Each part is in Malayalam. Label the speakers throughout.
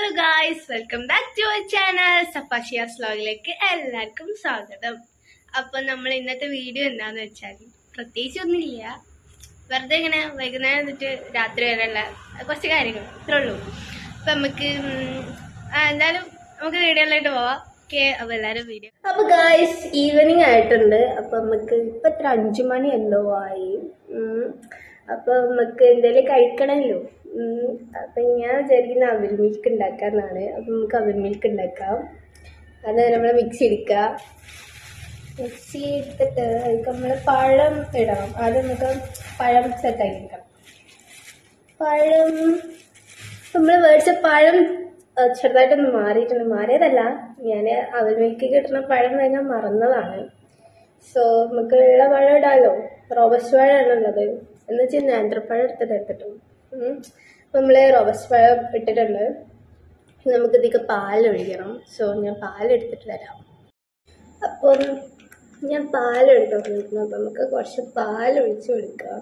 Speaker 1: Hello guys welcome back to our channel സഫാഷിയാസ് വ്ലോഗിലേക്ക് എല്ലാവർക്കും സ്വാഗതം അപ്പൊ നമ്മൾ ഇന്നത്തെ വീഡിയോ എന്താന്ന് വെച്ചാൽ പ്രത്യേകിച്ച് ഒന്നുമില്ല വെറുതെ ഇങ്ങനെ വൈകുന്നേരം എന്നിട്ട് രാത്രി വരെയുള്ള കുറച്ച് കാര്യങ്ങൾ ഇത്രേ ഉള്ളൂ അപ്പൊ നമുക്ക് ഉം, ആ, എന്തായാലും നമുക്ക് വീഡിയോയിലായിട്ട് പോവാം ഓക്കെ അപ്പൊ എല്ലാവരും വീഡിയോ
Speaker 2: അപ്പൊ ഗായ്സ് ഈവനിങ് ആയിട്ടുണ്ട് അപ്പൊ നമുക്ക് ഇപ്പൊ എത്ര അഞ്ചു മണി എന്തോ ആയി ഉം. അപ്പൊ നമുക്ക് എന്തെങ്കിലും കഴിക്കണമല്ലോ ഉം. അപ്പൊ ഞാൻ വിചാരിക്കുന്ന അവിൽ മിൽക്ക് ഉണ്ടാക്കാന്നാണ് അപ്പൊ നമുക്ക് അവിൽ മിൽക്ക് ഉണ്ടാക്കാം അത് നമ്മൾ മിക്സി എടുക്കുക മിക്സി എടുത്തിട്ട് അതിലേക്ക് നമ്മൾ പഴം ഇടണം ആദ്യം നമുക്ക് പഴം സെറ്റാക്കി എടുക്കണം പഴം നമ്മൾ മേടിച്ച പഴം അഹ് ചെറുതായിട്ടൊന്ന് മാറിയിട്ടുണ്ട് മാറിയതല്ല ഞാൻ അവൽ മിൽക്ക് കിട്ടുന്ന പഴം തന്നെ മറന്നതാണ് സോ നമുക്ക് ഉള്ള പഴം ഇടാലോ റോബസ്റ്റ് പഴമാണ് ഉള്ളത് എന്ന് വെച്ചാൽ നേന്ത്രപ്പഴം എടുത്തിട്ട് എടുത്തിട്ടു അപ്പം നമ്മൾ റോബസ്റ്റ് പഴം ഇട്ടിട്ടുണ്ട് ഇനി നമുക്ക് ഇതിലേക്ക് പാൽ ഒഴിക്കണം സോ ഞാൻ പാൽ എടുത്തിട്ട് വരാം അപ്പം ഞാൻ പാൽ എടുത്തോണ്ടിരിക്കുന്നു അപ്പം നമുക്ക് കുറച്ച് പാൽ ഒഴിച്ച് കൊടുക്കാം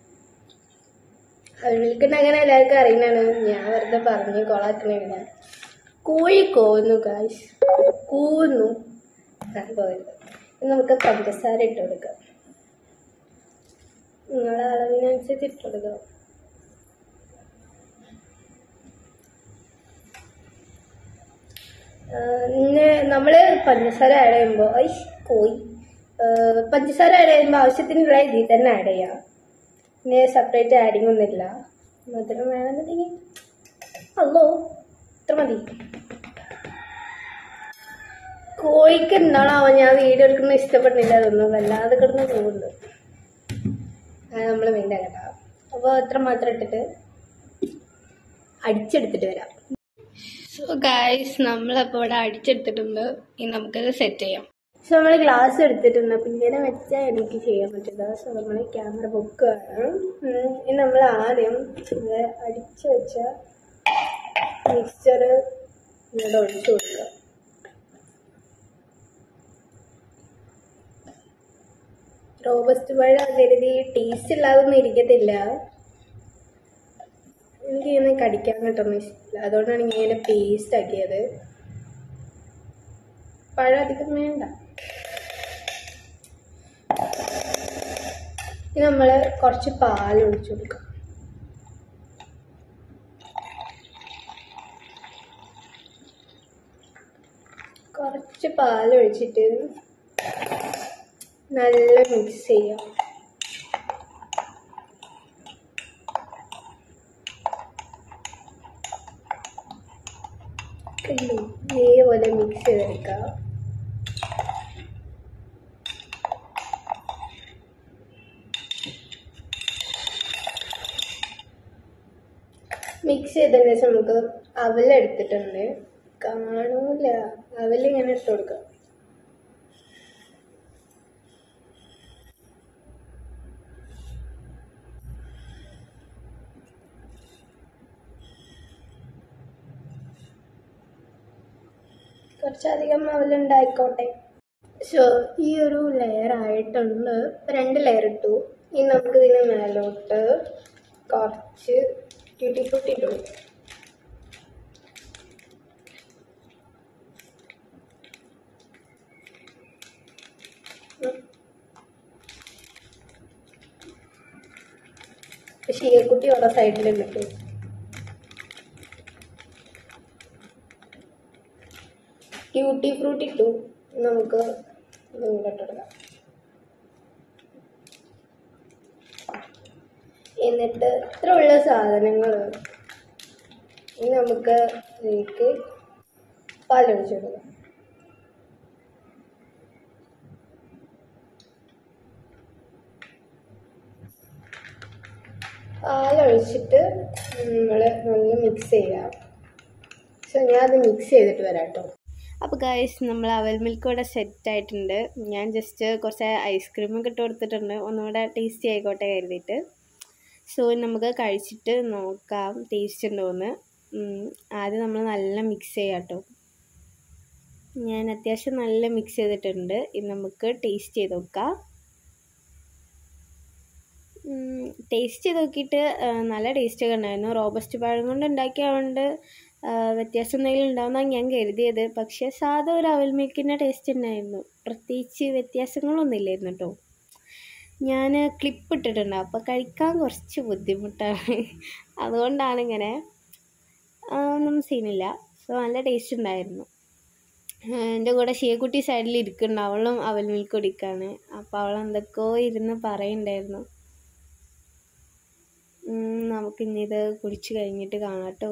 Speaker 2: അവൾക്ക് അങ്ങനെ എല്ലാവർക്കും അറിയുന്നതാണ് ഞാൻ വെറുതെ പറഞ്ഞു കൊളാക്കണില്ല കോഴി കോന്നു കാശ് കൂന്നു പോയത് നമുക്ക് പഞ്ചസാര ഇട്ട് കൊടുക്കാം നിങ്ങളുടെ അളവിനനുസരിച്ച് ഇട്ട് കൊടുക്കാം പിന്നെ നമ്മൾ പഞ്ചസാര ആഡ് ചെയ്യുമ്പോൾ ഐ കോയി ആഹ് പഞ്ചസാര ആഡ് ചെയ്യുമ്പോൾ ആവശ്യത്തിനുള്ള ഇതിൽ തന്നെ ആഡ് ചെയ്യാം പിന്നെ സെപ്പറേറ്റ് ആഡിങ് ഒന്നുമില്ല മധുരം വേണമെന്നുണ്ടെങ്കിൽ അല്ലോ ഇത്ര മതി കോഴിക്ക് എന്താണാവോ ഞാൻ വീഡിയോ എടുക്കുന്നത് ഇഷ്ടപ്പെടുന്നില്ല അതൊന്നും വല്ലാതെ കിടന്ന് പോകുന്നുണ്ട് അത് നമ്മൾ മെയിൻ കേട്ടോ അപ്പോൾ ഇത്ര മാത്രം ഇട്ടിട്ട് അടിച്ചെടുത്തിട്ട് വരാം
Speaker 1: സോ ഗായ്സ് നമ്മളപ്പോൾ ഇവിടെ അടിച്ചെടുത്തിട്ടുണ്ട് ഇനി നമുക്കത് സെറ്റ് ചെയ്യാം
Speaker 2: സോ നമ്മൾ ഗ്ലാസ് എടുത്തിട്ടുണ്ട് അപ്പം ഇങ്ങനെ വെച്ചാൽ എനിക്ക് ചെയ്യാൻ പറ്റില്ല സോ നമ്മൾ ക്യാമറ പൊക്കുകയാണ് ഉം, ഇനി നമ്മൾ ആദ്യം ഇത് അടിച്ച് വെച്ച മിക്സ്ചർ ഇങ്ങോട്ട് ഒഴിച്ചു കൊടുക്കുക റോബസ്റ്റ് പഴം കരുതി ടേസ്റ്റ് ഇല്ലാതൊന്നും ഇരിക്കത്തില്ല എനിക്ക് ഇങ്ങനെ കടിക്കാൻ കിട്ടുന്ന ഇഷ്ടമില്ല അതുകൊണ്ടാണ് ഞാൻ ഇങ്ങനെ പേസ്റ്റ് ആക്കിയത് പഴം അധികം വേണ്ട ഇനി നമ്മൾ കുറച്ച് പാൽ ഒഴിച്ചു കൊടുക്കാം കുറച്ച് പാൽ ഒഴിച്ചിട്ട് നല്ല മിക്സ് ചെയ്യാം ഇതേപോലെ മിക്സ് ചെയ്തെടുക്കാം മിക്സ് ചെയ്തതിന് ശേഷം നമുക്ക് അവലെടുത്തിട്ടുണ്ട് കാണൂല അവലിങ്ങനെ ഇട്ട് കൊടുക്കാം കുറച്ചധികം അവലുണ്ടായിക്കോട്ടെ സോ ഈ ഒരു ലെയർ ആയിട്ടുണ്ട് രണ്ട് ലെയർ ഇട്ടു ഇനി നമുക്ക് ഇതിന് മേലോട്ട് കുറച്ച് ട്യൂട്ടി ഫ്രൂട്ടി ഇട്ടു കൊടുക്കാം. ഉം. ഷീയക്കുട്ടി ഓരോ സൈഡിൽ നിൽക്കും ട്യൂട്ടി ഫ്രൂട്ടി ഇട്ടു നമുക്ക് ഇതും കൂടെ ഇട്ടെടുക്കാം എന്നിട്ട് ഇത്ര ഉള്ള സാധനങ്ങൾ ഇനി നമുക്ക് ഇതിലേക്ക് പാലൊഴിച്ചു കൊടുക്കാം പാലൊഴിച്ചിട്ട് നമ്മൾ നല്ല മിക്സ് ചെയ്യാം സോ ഞാൻ അത് മിക്സ് ചെയ്തിട്ട് വരാം കേട്ടോ
Speaker 1: അപ്പോൾ ഗൈസ് നമ്മൾ അവൽ മിൽക്ക് ഇവിടെ സെറ്റ് ആയിട്ടുണ്ട് ഞാൻ ജസ്റ്റ് കുറച്ച് ഐസ്ക്രീമൊക്കെ ഇട്ട് കൊടുത്തിട്ടുണ്ട് ഒന്നുകൂടെ ടേസ്റ്റി ആയിക്കോട്ടെ കരുതിയിട്ട് സോ നമുക്ക് കഴിച്ചിട്ട് നോക്കാം ടേസ്റ്റ് ഉണ്ടോയെന്ന് ആദ്യം നമ്മൾ നല്ല മിക്സ് ചെയ്യാം കേട്ടോ ഞാൻ അത്യാവശ്യം നല്ല മിക്സ് ചെയ്തിട്ടുണ്ട് ഇനി നമുക്ക് ടേസ്റ്റ് ചെയ്ത് നോക്കാം ടേസ്റ്റ് ചെയ്ത് നോക്കിയിട്ട് ആ, നല്ല ടേസ്റ്റ് ഒക്കെ ഉണ്ടായിരുന്നു റോബസ്റ്റ് പഴം കൊണ്ട് ഉണ്ടാക്കിയതുകൊണ്ട് ആ, വ്യത്യാസം എന്തെങ്കിലും ഉണ്ടാവുമെന്നാണ് ഞാൻ കരുതിയത് പക്ഷേ സാധാ ഒരു അവൽ മിൽക്കിൻ്റെ ടേസ്റ്റ് തന്നെയായിരുന്നു പ്രത്യേകിച്ച് വ്യത്യാസങ്ങളൊന്നും ഇല്ലായിരുന്നു കേട്ടോ ഞാൻ ക്ലിപ്പ് ഇട്ടിട്ടുണ്ട് അപ്പോൾ കഴിക്കാൻ കുറച്ച് ബുദ്ധിമുട്ടാണ് അതുകൊണ്ടാണ് ഇങ്ങനെ ആ, ഒന്നും സീനില്ല സോ നല്ല ടേസ്റ്റ് ഉണ്ടായിരുന്നു എൻ്റെ കൂടെ ഷിയക്കുട്ടി സൈഡിൽ ഇരിക്കുന്നുണ്ട് അവളും അവൽ മിൽക്ക് കുടിക്കാണ് അപ്പോൾ അവൾ എന്തൊക്കെയോ ഇരുന്ന് പറയുന്നുണ്ടായിരുന്നു ഉം, നമുക്കിനി ഇത് കുടിച്ച് കഴിഞ്ഞിട്ട് കാണാം കേട്ടോ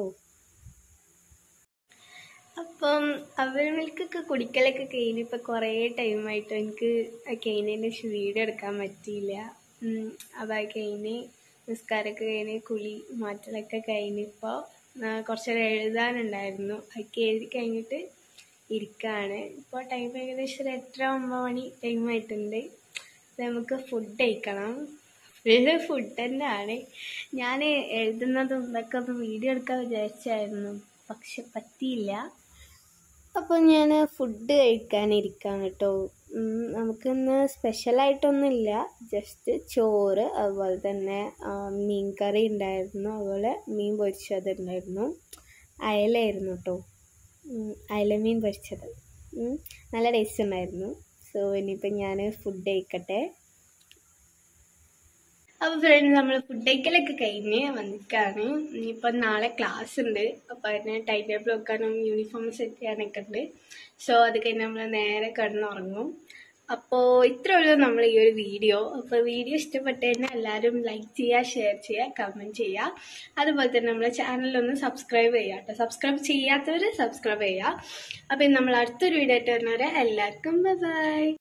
Speaker 1: അപ്പം അവൽ മിൽക്കൊക്കെ കുടിക്കലൊക്കെ കഴിഞ്ഞ് ഇപ്പോൾ കുറേ ടൈമായിട്ട് എനിക്ക് കഴിഞ്ഞതിന് ശേഷം വീഡിയോ എടുക്കാൻ പറ്റിയില്ല ഉം, അപ്പോൾ അത് കഴിഞ്ഞ് നിസ്കാരമൊക്കെ കഴിഞ്ഞ് കുളി മാറ്റലൊക്കെ കഴിഞ്ഞിപ്പോൾ കുറച്ച് നേരം എഴുതാനുണ്ടായിരുന്നു അതൊക്കെ എഴുതി കഴിഞ്ഞിട്ട് ഇരിക്കുകയാണ് ഇപ്പോൾ ടൈം ഏകദേശം ഒരു എട്ടര ഒമ്പത് മണി ടൈമായിട്ടുണ്ട് അപ്പോൾ നമുക്ക് ഫുഡ് കഴിക്കണം ഫുള്ള് ഫുഡ് തന്നെയാണ് ഞാൻ എഴുതുന്നതും ഇതൊക്കെ ഒന്ന് വീഡിയോ എടുക്കാൻ വിചാരിച്ചായിരുന്നു പക്ഷെ പറ്റിയില്ല അപ്പോൾ ഞാൻ ഫുഡ് കഴിക്കാനിരിക്കുകയാണ് കേട്ടോ ഉം, നമുക്കിന്ന് സ്പെഷ്യലായിട്ടൊന്നുമില്ല ജസ്റ്റ് ചോറ് അതുപോലെ തന്നെ ആ, മീൻ കറി ഉണ്ടായിരുന്നു അതുപോലെ മീൻ പൊരിച്ചത് ഉണ്ടായിരുന്നു അയലയായിരുന്നു കേട്ടോ ഉം, അയല മീൻ പൊരിച്ചത് ഉം, നല്ല ടേസ്റ്റ് ഉണ്ടായിരുന്നു സോ ഇനിയിപ്പോൾ ഞാൻ ഫുഡ് കഴിക്കട്ടെ അപ്പോൾ ഫ്രണ്ട് നമ്മൾ ഫുഡ് കഴിക്കലൊക്കെ കഴിഞ്ഞ് വന്നിക്കാണ് ഇനിയിപ്പോൾ നാളെ ക്ലാസ് ഉണ്ട് അപ്പോൾ അതിന് ടൈം ടേബിൾ വെക്കാനും യൂണിഫോം സെറ്റ് ചെയ്യാനൊക്കെ ഉണ്ട് സോ അത് കഴിഞ്ഞ് നമ്മൾ നേരെ കിടന്നുറങ്ങും അപ്പോൾ ഇത്രേ ഉള്ളൂ നമ്മൾ ഈ ഒരു വീഡിയോ അപ്പോൾ വീഡിയോ ഇഷ്ടപ്പെട്ട് കഴിഞ്ഞാൽ എല്ലാവരും ലൈക്ക് ചെയ്യുക ഷെയർ ചെയ്യുക കമൻറ്റ് ചെയ്യുക അതുപോലെ തന്നെ നമ്മളെ ചാനലൊന്ന് സബ്സ്ക്രൈബ് ചെയ്യുക കേട്ടോ സബ്സ്ക്രൈബ് ചെയ്യാത്തവർ സബ്സ്ക്രൈബ് ചെയ്യുക അപ്പോൾ നമ്മൾ അടുത്തൊരു വീഡിയോ ആയിട്ട് വരുന്നവരെ എല്ലാവർക്കും ബൈ